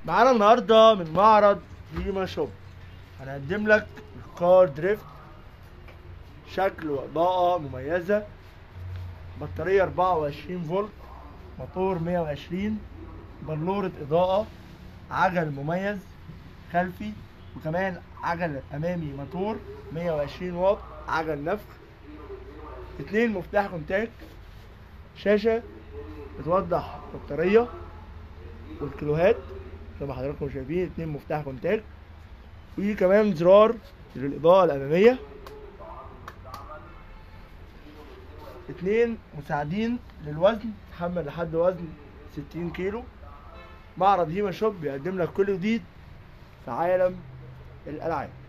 معانا النهارده من معرض ديما شوب هنقدم لك الكار دريفت شكل واضاءة مميزة بطارية 24 فولت موتور 120 بلورة اضاءة عجل مميز خلفي وكمان عجل امامي موتور 120 واط عجل نفخ اتنين مفتاح كونتاك شاشة بتوضح البطارية والكيلوهات زي ما حضراتكم شايفين اتنين مفتاح كونتاك وكمان زرار للإضاءة الأمامية اتنين مساعدين للوزن تحمل لحد وزن ستين كيلو معرض هيما شوب بيقدم لك كل جديد في عالم الألعاب